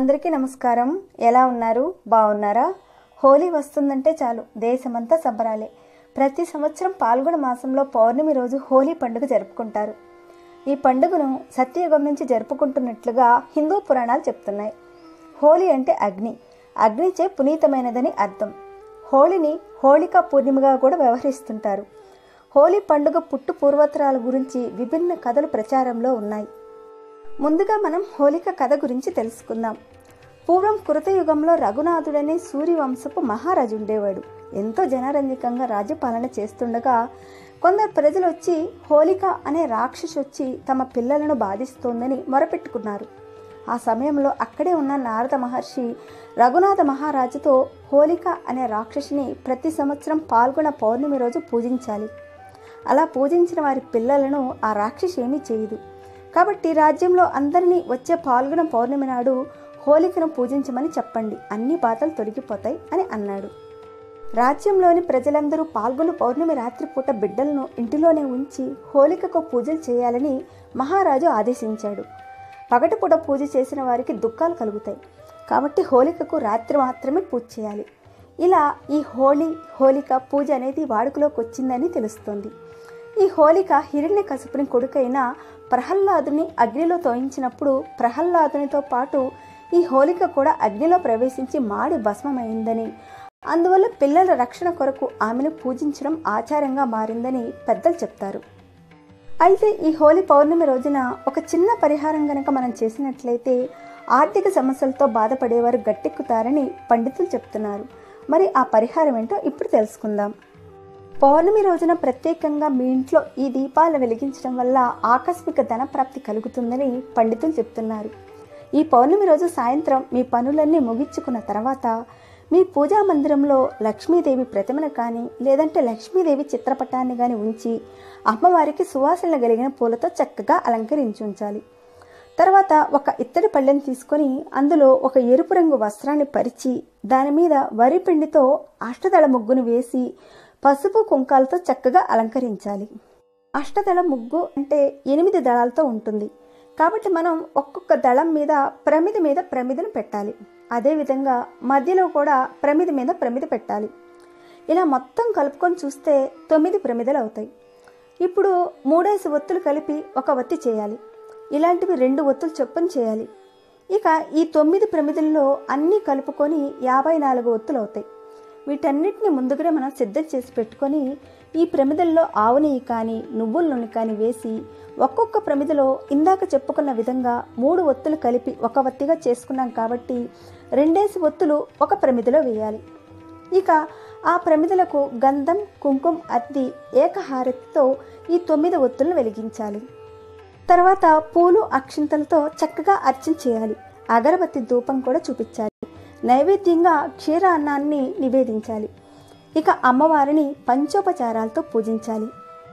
అందరికీ నమస్కారం ఎలా ఉన్నారు బాగున్నారా హోలీ వస్తుందంటే చాలు దేశమంతా సంబరాలే ప్రతి సంవత్సరం పాల్గొన మాసంలో పౌర్ణమి రోజు హోలీ పండుగ జరుపుకుంటారు ఈ పండుగను సత్యయుగం నుంచి జరుపుకుంటున్నట్లుగా హిందూ పురాణాలు చెప్తున్నాయి హోలీ అంటే అగ్ని అగ్నిచే పునీతమైనదని అర్థం హోళీని హోళికా పూర్ణిమగా కూడా వ్యవహరిస్తుంటారు హోలీ పండుగ పుట్టు పూర్వోత్తరాల గురించి విభిన్న కథలు ప్రచారంలో ఉన్నాయి ముందుగా మనం హోలిక కథ గురించి తెలుసుకుందాం పూర్వం కృతయుగంలో రఘునాథుడనే సూర్యవంశపు మహారాజు ఉండేవాడు ఎంతో జనరంజకంగా రాజ్యపాలన చేస్తుండగా కొందరు ప్రజలు వచ్చి హోలిక అనే రాక్షసి వచ్చి తమ పిల్లలను బాధిస్తోందని మొరపెట్టుకున్నారు ఆ సమయంలో అక్కడే ఉన్న నారద మహర్షి రఘునాథ మహారాజుతో హోలిక అనే రాక్షసిని ప్రతి సంవత్సరం పాల్గొన పౌర్ణమి రోజు పూజించాలి అలా పూజించిన వారి పిల్లలను ఆ రాక్షసి ఏమీ చేయదు కాబట్టి రాజ్యంలో అందరినీ వచ్చే పాల్గొన పౌర్ణమి నాడు హోలికను పూజించమని చెప్పండి అన్ని బాధలు తొలగిపోతాయి అని అన్నాడు రాజ్యంలోని ప్రజలందరూ పాల్గొన పౌర్ణమి రాత్రిపూట బిడ్డలను ఇంటిలోనే ఉంచి హోలికకు పూజలు చేయాలని మహారాజు ఆదేశించాడు పగటిపూట పూజ చేసిన వారికి దుఃఖాలు కలుగుతాయి కాబట్టి హోలికకు రాత్రి మాత్రమే పూజ చేయాలి ఇలా ఈ హోలీ హోలిక పూజ అనేది వాడుకలోకి వచ్చిందని తెలుస్తోంది ఈ హోలిక హిరణ్య కసుపుని కొడుకైన ప్రహ్లాదుని అగ్నిలో తోయించినప్పుడు ప్రహ్లాదునితో పాటు ఈ హోలిక కూడా అగ్నిలో ప్రవేశించి మాడి భస్మమైందని అందువల్ల పిల్లల రక్షణ కొరకు ఆమెను పూజించడం ఆచారంగా మారిందని పెద్దలు చెప్తారు అయితే ఈ హోలీ పౌర్ణమి రోజున ఒక చిన్న పరిహారం గనక మనం చేసినట్లయితే ఆర్థిక సమస్యలతో బాధపడేవారు గట్టెక్కుతారని పండితులు చెప్తున్నారు మరి ఆ పరిహారం ఏంటో ఇప్పుడు తెలుసుకుందాం పౌర్ణమి రోజున ప్రత్యేకంగా మీ ఇంట్లో ఈ దీపాలు వెలిగించడం వల్ల ఆకస్మిక ధన ప్రాప్తి కలుగుతుందని పండితులు చెప్తున్నారు ఈ పౌర్ణమి రోజు సాయంత్రం మీ పనులన్నీ ముగించుకున్న తర్వాత మీ పూజా మందిరంలో లక్ష్మీదేవి ప్రతిమను కానీ లేదంటే లక్ష్మీదేవి చిత్రపటాన్ని కానీ ఉంచి అమ్మవారికి సువాసనలు కలిగిన పూలతో చక్కగా అలంకరించి ఉంచాలి తర్వాత ఒక ఇత్తడి పళ్ళెం తీసుకొని అందులో ఒక ఎరుపు రంగు వస్త్రాన్ని పరిచి దాని మీద వరి పిండితో అష్టదళ ముగ్గును వేసి పసుపు కుంకాలతో చక్కగా అలంకరించాలి అష్టదళ ముగ్గు అంటే ఎనిమిది దళాలతో ఉంటుంది కాబట్టి మనం ఒక్కొక్క దళం మీద ప్రమిది మీద ప్రమిదను పెట్టాలి అదేవిధంగా మధ్యలో కూడా ప్రమిది మీద ప్రమిది పెట్టాలి ఇలా మొత్తం కలుపుకొని చూస్తే తొమ్మిది ప్రమిదలు అవుతాయి ఇప్పుడు మూడేసి ఒత్తులు కలిపి ఒక ఒత్తి చేయాలి ఇలాంటివి రెండు ఒత్తులు చొప్పున చేయాలి ఇక ఈ తొమ్మిది ప్రమిదల్లో అన్నీ కలుపుకొని యాభై నాలుగు ఒత్తులు అవుతాయి వీటన్నిటిని ముందుగానే మనం సిద్ధం చేసి పెట్టుకొని ఈ ప్రమిదల్లో ఆవు నెయ్యి కానీ నువ్వుల నూనె కానీ వేసి ఒక్కొక్క ప్రమిదలో ఇందాక చెప్పుకున్న విధంగా మూడు ఒత్తులు కలిపి ఒక ఒత్తిగా చేసుకున్నాం కాబట్టి రెండేసి ఒత్తులు ఒక ప్రమిదలో వేయాలి ఇక ఆ ప్రమిదలకు గంధం కుంకుమ అద్ది ఏకహారతితో ఈ తొమ్మిది ఒత్తులను వెలిగించాలి తర్వాత పూలు అక్షింతలతో చక్కగా అర్చన చేయాలి అగరబత్తి ధూపం కూడా చూపించాలి నైవేద్యంగా క్షీర అన్నాన్ని నివేదించాలి ఇక అమ్మవారిని పంచోపచారాలతో పూజించాలి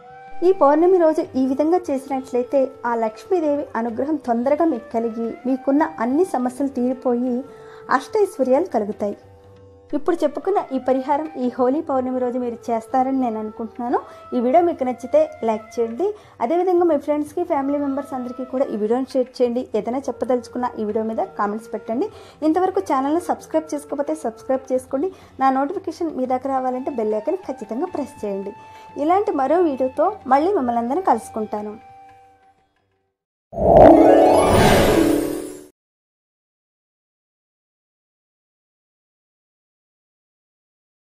ఈ పౌర్ణమి రోజు ఈ విధంగా చేసినట్లయితే ఆ లక్ష్మీదేవి అనుగ్రహం తొందరగా మీకు కలిగి మీకున్న అన్ని సమస్యలు తీరిపోయి అష్టైశ్వర్యాలు కలుగుతాయి ఇప్పుడు చెప్పుకున్న ఈ పరిహారం ఈ హోలీ పౌర్ణమి రోజు మీరు చేస్తారని నేను అనుకుంటున్నాను ఈ వీడియో మీకు నచ్చితే లైక్ చేయండి అదేవిధంగా మీ ఫ్రెండ్స్కి ఫ్యామిలీ మెంబర్స్ అందరికీ కూడా ఈ వీడియోని షేర్ చేయండి ఏదైనా చెప్పదలుచుకున్న ఈ వీడియో మీద కామెంట్స్ పెట్టండి ఇంతవరకు ఛానల్ని సబ్స్క్రైబ్ చేసుకోకపోతే సబ్స్క్రైబ్ చేసుకోండి నా నోటిఫికేషన్ మీ దగ్గర రావాలంటే బెల్ ఐకన్ ఖచ్చితంగా ప్రెస్ చేయండి ఇలాంటి మరో వీడియోతో మళ్ళీ మిమ్మల్ని అందరినీ కలుసుకుంటాను